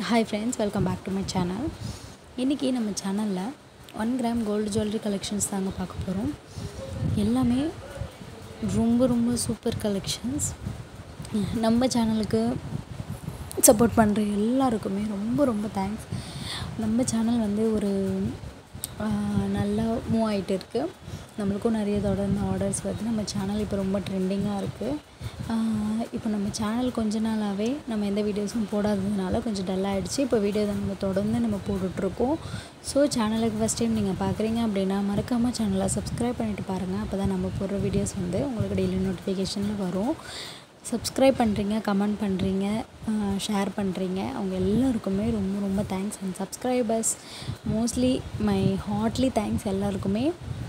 hi friends welcome back to my channel இன்றைக்கி நம்ம சேனலில் one gram gold jewellery collections தாங்க பார்க்க போகிறோம் எல்லாமே ரொம்ப ரொம்ப சூப்பர் கலெக்ஷன்ஸ் நம்ம சேனலுக்கு சப்போர்ட் பண்ணுற எல்லாருக்குமே ரொம்ப ரொம்ப தேங்க்ஸ் நம்ம சேனல் வந்து ஒரு ஆஹ், நல்லா மூவ் ஆகிட்டு இருக்குது நம்மளுக்கும் நிறைய தொடர்ந்து ஆர்டர்ஸ் வருது நம்ம சேனல் இப்போ ரொம்ப ட்ரெண்டிங்காக இருக்குது இப்போ நம்ம சேனல் கொஞ்ச நாளாகவே நம்ம எந்த வீடியோஸும் போடாததுனால கொஞ்சம் டல் ஆகிடுச்சு இப்போ வீடியோ தான் நம்ம தொடர்ந்து நம்ம போட்டுட்ருக்கோம் ஸோ சேனலுக்கு ஃபஸ்ட் டைம் நீங்கள் பார்க்குறீங்க அப்படின்னா மறக்காமல் சேனலை சப்ஸ்கிரைப் பண்ணிவிட்டு பாருங்கள் அப்போ தான் நம்ம போடுற வீடியோஸ் வந்து உங்களுக்கு டெய்லி நோட்டிஃபிகேஷனில் வரும் சப்ஸ்கிரைப் பண்ணுறீங்க கமெண்ட் பண்ணுறீங்க ஷேர் பண்ணுறீங்க அவங்க எல்லாருக்குமே ரொம்ப ரொம்ப thanks and subscribers mostly my heartly thanks எல்லாருக்குமே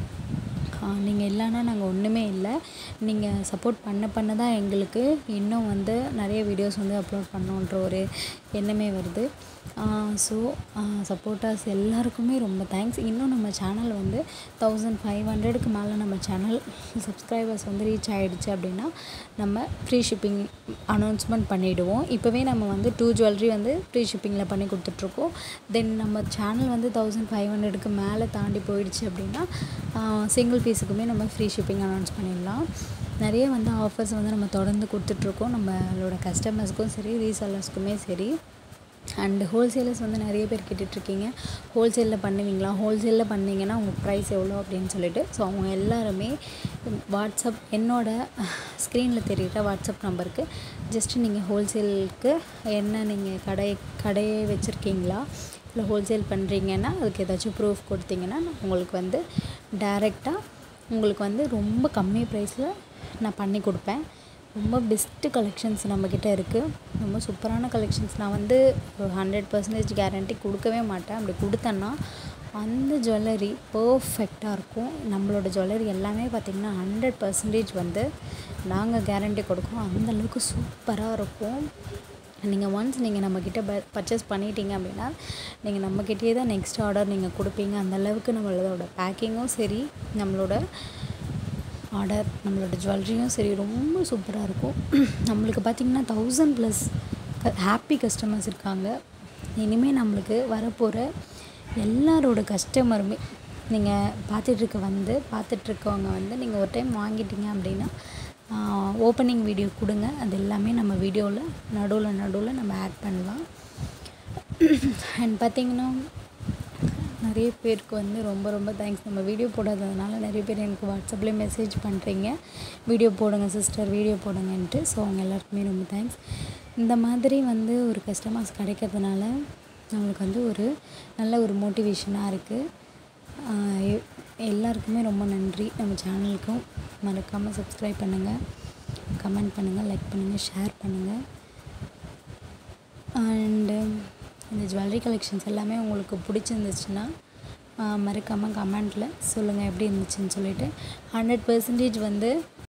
நீங்கள் இல்லைன்னா நாங்கள் ஒன்றுமே இல்லை நீங்கள் சப்போர்ட் பண்ண பண்ண தான் எங்களுக்கு இன்னும் வந்து நிறைய வீடியோஸ் வந்து அப்லோட் பண்ணோன்ற ஒரு எண்ணமே வருது ஸோ சப்போர்ட்டர்ஸ் எல்லாருக்குமே ரொம்ப தேங்க்ஸ் இன்னும் நம்ம சேனல் வந்து தௌசண்ட் ஃபைவ் ஹண்ட்ரடுக்கு மேலே நம்ம சேனல் சப்ஸ்கிரைபர்ஸ் வந்து ரீச் ஆகிடுச்சு அப்படின்னா நம்ம ஃப்ரீ ஷிப்பிங் அனௌன்ஸ்மெண்ட் பண்ணிவிடுவோம் இப்போவே நம்ம வந்து டூ ஜுவல்லரி வந்து ஃப்ரீ ஷிப்பிங்கில் பண்ணி கொடுத்துட்ருக்கோம் தென் நம்ம சேனல் வந்து தௌசண்ட் ஃபைவ் ஹண்ட்ரடுக்கு மேலே தாண்டி போயிடுச்சு அப்படின்னா சிங்கிள் பீஸுக்குமே நம்ம ஃப்ரீ ஷிப்பிங் அனௌன்ஸ் பண்ணிடலாம் நிறைய வந்து ஆஃபர்ஸ் வந்து நம்ம தொடர்ந்து கொடுத்துட்ருக்கோம் நம்மளோட கஸ்டமர்ஸ்க்கும் சரி ரீசெல்லர்ஸ்க்குமே சரி அண்டு ஹோல்சேலர்ஸ் வந்து நிறைய பேர் கேட்டுட்ருக்கீங்க ஹோல்சேலில் பண்ணுவீங்களா ஹோல்சேலில் பண்ணீங்கன்னா உங்கள் ப்ரைஸ் எவ்வளோ அப்படின்னு சொல்லிட்டு ஸோ அவங்க எல்லாருமே வாட்ஸ்அப் என்னோட ஸ்க்ரீனில் தெரியுற வாட்ஸ்அப் நம்பருக்கு ஜஸ்ட்டு நீங்கள் ஹோல்சேலுக்கு என்ன நீங்கள் கடை கடையே வச்சுருக்கீங்களா இல்லை ஹோல்சேல் பண்ணுறீங்கன்னா அதுக்கு ஏதாச்சும் ப்ரூஃப் கொடுத்தீங்கன்னா நான் உங்களுக்கு வந்து டைரெக்டாக உங்களுக்கு வந்து ரொம்ப கம்மி ப்ரைஸில் நான் பண்ணி கொடுப்பேன் ரொம்ப பெஸ்ட்டு கலெக்ஷன்ஸ் நம்மக்கிட்ட இருக்குது ரொம்ப சூப்பரான கலெக்ஷன்ஸ் நான் வந்து ஒரு ஹண்ட்ரட் பர்சன்டேஜ் கேரண்டி கொடுக்கவே மாட்டேன் அப்படி கொடுத்தேன்னா அந்த ஜுவல்லரி பர்ஃபெக்டாக இருக்கும் நம்மளோட ஜுவல்லரி எல்லாமே பார்த்திங்கன்னா ஹண்ட்ரட் பர்சன்டேஜ் வந்து நாங்கள் கேரண்டி கொடுக்குறோம் அந்தளவுக்கு சூப்பராக இருக்கும் நீங்கள் ஒன்ஸ் நீங்கள் நம்மக்கிட்ட ப பர்ச்சேஸ் பண்ணிட்டீங்க அப்படின்னா நீங்கள் நம்மக்கிட்டே தான் நெக்ஸ்ட் ஆர்டர் நீங்கள் கொடுப்பீங்க அந்த அளவுக்கு நம்மளோட பேக்கிங்கும் சரி நம்மளோட ஆர்டர் நம்மளோட ஜுவல்லரியும் சரி ரொம்ப சூப்பராக இருக்கும் நம்மளுக்கு பார்த்திங்கன்னா தௌசண்ட் ப்ளஸ் ஹாப்பி கஸ்டமர்ஸ் இருக்காங்க இனிமேல் நம்மளுக்கு வரப்போகிற எல்லாரோட கஸ்டமருமே நீங்கள் பார்த்துட்ருக்க வந்து பார்த்துட்ருக்கவங்க வந்து நீங்கள் ஒரு டைம் வாங்கிட்டீங்க அப்படின்னா ஓப்பனிங் வீடியோ கொடுங்க அது எல்லாமே நம்ம வீடியோவில் நடுவில் நடுவில் நம்ம ஆட் பண்ணலாம் அண்ட் பார்த்திங்கன்னா நிறைய பேருக்கு வந்து ரொம்ப ரொம்ப தேங்க்ஸ் நம்ம வீடியோ போடாததுனால நிறைய பேர் எனக்கு வாட்ஸ்அப்லேயே மெசேஜ் பண்ணுறீங்க வீடியோ போடுங்க சிஸ்டர் வீடியோ போடுங்கன்ட்டு ஸோ அவங்க எல்லாருக்குமே ரொம்ப தேங்க்ஸ் இந்த மாதிரி வந்து ஒரு கஸ்டமர்ஸ் கிடைக்கிறதுனால நம்மளுக்கு வந்து ஒரு நல்ல ஒரு மோட்டிவேஷனாக இருக்குது எல்லாருக்குமே ரொம்ப நன்றி நம்ம சேனலுக்கும் மறக்காமல் சப்ஸ்கிரைப் பண்ணுங்கள் கமெண்ட் பண்ணுங்கள் லைக் பண்ணுங்கள் ஷேர் பண்ணுங்கள் அண்டு இந்த ஜுவல்லரி கலெக்ஷன்ஸ் எல்லாமே உங்களுக்கு பிடிச்சிருந்துச்சுன்னா மறக்காமல் கமெண்ட்டில் சொல்லுங்கள் எப்படி இருந்துச்சுன்னு சொல்லிட்டு ஹண்ட்ரட் பர்சன்டேஜ் வந்து